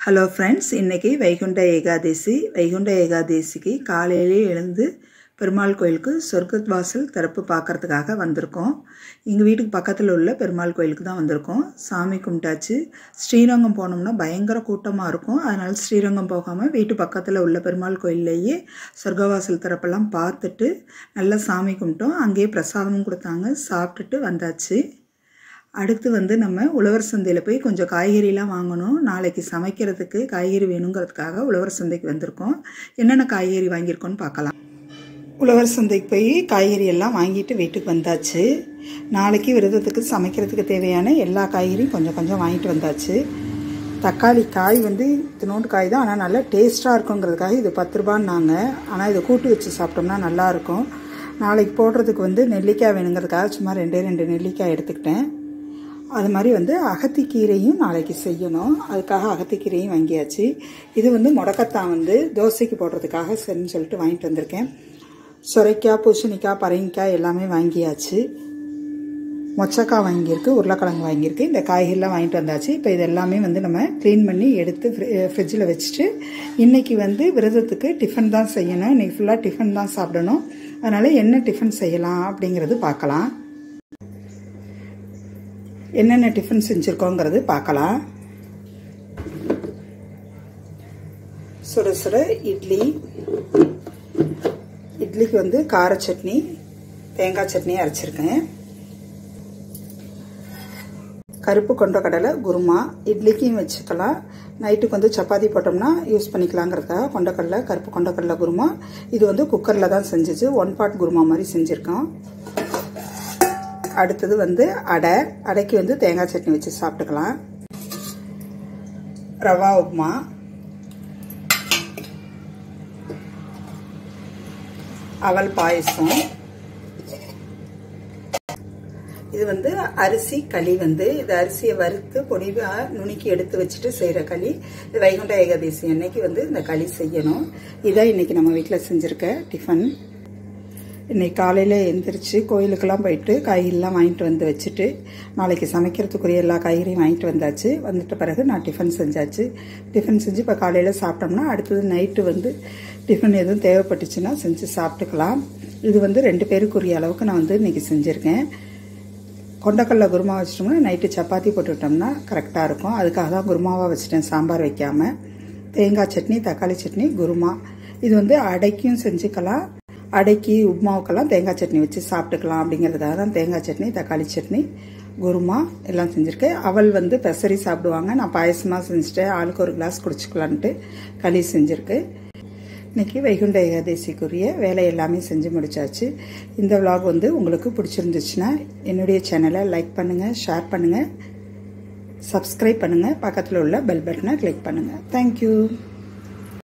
hello friends இன்றைக்கி வைகுண்ட ஏகாதசி வைகுண்ட ஏகாதசிக்கு காலையிலே எழுந்து பெருமாள் கோயிலுக்கு சொர்க்கத் வாசல் திறப்பு பார்க்கறதுக்காக வந்திருக்கோம் எங்கள் வீட்டுக்கு பக்கத்தில் உள்ள பெருமாள் கோயிலுக்கு தான் வந்திருக்கோம் சாமி கும்பிட்டாச்சு ஸ்ரீரங்கம் போனோம்னா பயங்கர கூட்டமாக இருக்கும் அதனால் ஸ்ரீரங்கம் போகாமல் வீட்டு பக்கத்தில் உள்ள பெருமாள் கோயில்லையே சொர்க்கவாசல் திறப்பெல்லாம் பார்த்துட்டு நல்லா சாமி கும்பிட்டோம் அங்கேயே பிரசாதமும் கொடுத்தாங்க சாப்பிட்டுட்டு வந்தாச்சு அடுத்து வந்து நம்ம உழவர் சந்தையில் போய் கொஞ்சம் காய்கறிலாம் வாங்கணும் நாளைக்கு சமைக்கிறதுக்கு காய்கறி வேணுங்கிறதுக்காக உழவர் சந்தைக்கு வந்திருக்கோம் என்னென்ன காய்கறி வாங்கியிருக்கோன்னு பார்க்கலாம் உழவர் சந்தைக்கு போய் காய்கறி எல்லாம் வாங்கிட்டு வீட்டுக்கு வந்தாச்சு நாளைக்கு விரதத்துக்கு சமைக்கிறதுக்கு தேவையான எல்லா காய்கறியும் கொஞ்சம் கொஞ்சம் வாங்கிட்டு வந்தாச்சு தக்காளி காய் வந்து இத்தினோண்டு காய் தான் ஆனால் நல்லா டேஸ்ட்டாக இருக்குங்கிறதுக்காக இது பத்து ரூபான்னாங்க ஆனால் இதை கூட்டு வச்சு சாப்பிட்டோம்னா நல்லாயிருக்கும் நாளைக்கு போடுறதுக்கு வந்து நெல்லிக்காய் வேணுங்கிறதுக்காக சும்மா ரெண்டே ரெண்டு நெல்லிக்காய் எடுத்துக்கிட்டேன் அது மாதிரி வந்து அகத்திக்கீரையும் நாளைக்கு செய்யணும் அதுக்காக அகத்திக்கீரையும் வாங்கியாச்சு இது வந்து முடக்கத்தான் வந்து தோசைக்கு போடுறதுக்காக சரின்னு சொல்லிட்டு வாங்கிட்டு வந்திருக்கேன் சுரைக்காய் பூசணிக்காய் பரங்கிக்காய் எல்லாமே வாங்கியாச்சு மொச்சக்காய் வாங்கியிருக்கு உருளைக்கிழங்கு வாங்கியிருக்கு இந்த காய்கறிலாம் வாங்கிட்டு வந்தாச்சு இப்போ இது எல்லாமே வந்து நம்ம க்ளீன் பண்ணி எடுத்து ஃப்ரிட்ஜில் வச்சுட்டு இன்றைக்கி வந்து விரதத்துக்கு டிஃபன் தான் செய்யணும் இன்றைக்கி ஃபுல்லாக டிஃபன் தான் சாப்பிடணும் அதனால் என்ன டிஃபன் செய்யலாம் அப்படிங்கிறது பார்க்கலாம் என்னென்ன டிஃபன் செஞ்சுருக்கோங்கிறது பார்க்கலாம் சுட சுட இட்லி இட்லிக்கு வந்து கார சட்னி தேங்காய் சட்னி அரைச்சிருக்கேன் கருப்பு கொண்டக்கடலை குருமா இட்லிக்கும் வச்சுக்கலாம் நைட்டுக்கு வந்து சப்பாத்தி போட்டோம்னா யூஸ் பண்ணிக்கலாங்கிறதுக்காக கொண்டக்கடலை கருப்பு கொண்டக்கடலை குருமா இது வந்து குக்கரில் தான் செஞ்சிச்சு ஒன் பாட் குருமா மாதிரி செஞ்சுருக்கோம் அடுத்தது வந்து அடை அடைக்கு வந்து தேங்காய் சட்னி வச்சு சாப்பிட்டுக்கலாம் ரவா உப்மா அவல் பாயசம் இது வந்து அரிசி களி வந்து இது அரிசியை வறுத்து பொடிவாக நுணுக்கி எடுத்து வச்சுட்டு செய்கிற களி இது வைகுண்ட ஏகாதசி அன்னைக்கு வந்து இந்த களி செய்யணும் இதான் இன்னைக்கு நம்ம வீட்டில் செஞ்சுருக்க டிஃபன் இன்னைக்கு காலையில் எழுந்திரிச்சு கோயிலுக்கெல்லாம் போயிட்டு காய்கறிலாம் வாங்கிட்டு வந்து வச்சுட்டு நாளைக்கு சமைக்கிறதுக்குரிய எல்லா காய்கறியும் வாங்கிட்டு வந்தாச்சு வந்துட்ட பிறகு நான் டிஃபன் செஞ்சாச்சு டிஃபன் செஞ்சு இப்போ காலையில் சாப்பிட்டோம்னா அடுத்தது நைட்டு வந்து டிஃபன் எதுவும் தேவைப்பட்டுச்சுன்னா செஞ்சு சாப்பிட்டுக்கலாம் இது வந்து ரெண்டு பேருக்குரிய அளவுக்கு நான் வந்து இன்றைக்கி செஞ்சுருக்கேன் கொண்டக்கடலை குருமா வச்சிட்டோம்னா நைட்டு சப்பாத்தி போட்டுவிட்டோம்னா கரெக்டாக இருக்கும் அதுக்காக தான் குருமாவாக வச்சுட்டேன் சாம்பார் வைக்காமல் தேங்காய் சட்னி தக்காளி சட்னி குருமா இது வந்து அடைக்கும் செஞ்சுக்கலாம் அடைக்கி உப்மாவுக்கெல்லாம் தேங்காய் சட்னி வச்சு சாப்பிட்டுக்கலாம் அப்படிங்கிறதுக்காக தான் தேங்காய் சட்னி தக்காளி சட்னி குருமா எல்லாம் செஞ்சுருக்கேன் அவள் வந்து பெசரி சாப்பிடுவாங்க நான் பாயசமாக செஞ்சுட்டேன் ஆளுக்கு ஒரு கிளாஸ் குடிச்சிக்கலான்ட்டு களி செஞ்சுருக்கு இன்றைக்கி வைகுண்ட ஏகாதசிக்குரிய வேலை எல்லாமே செஞ்சு முடிச்சாச்சு இந்த விலாக் வந்து உங்களுக்கு பிடிச்சிருந்துச்சுன்னா என்னுடைய சேனலை லைக் பண்ணுங்கள் ஷேர் பண்ணுங்கள் சப்ஸ்கிரைப் பண்ணுங்கள் பக்கத்தில் உள்ள பெல் பட்டனை கிளிக் பண்ணுங்கள் தேங்க்யூ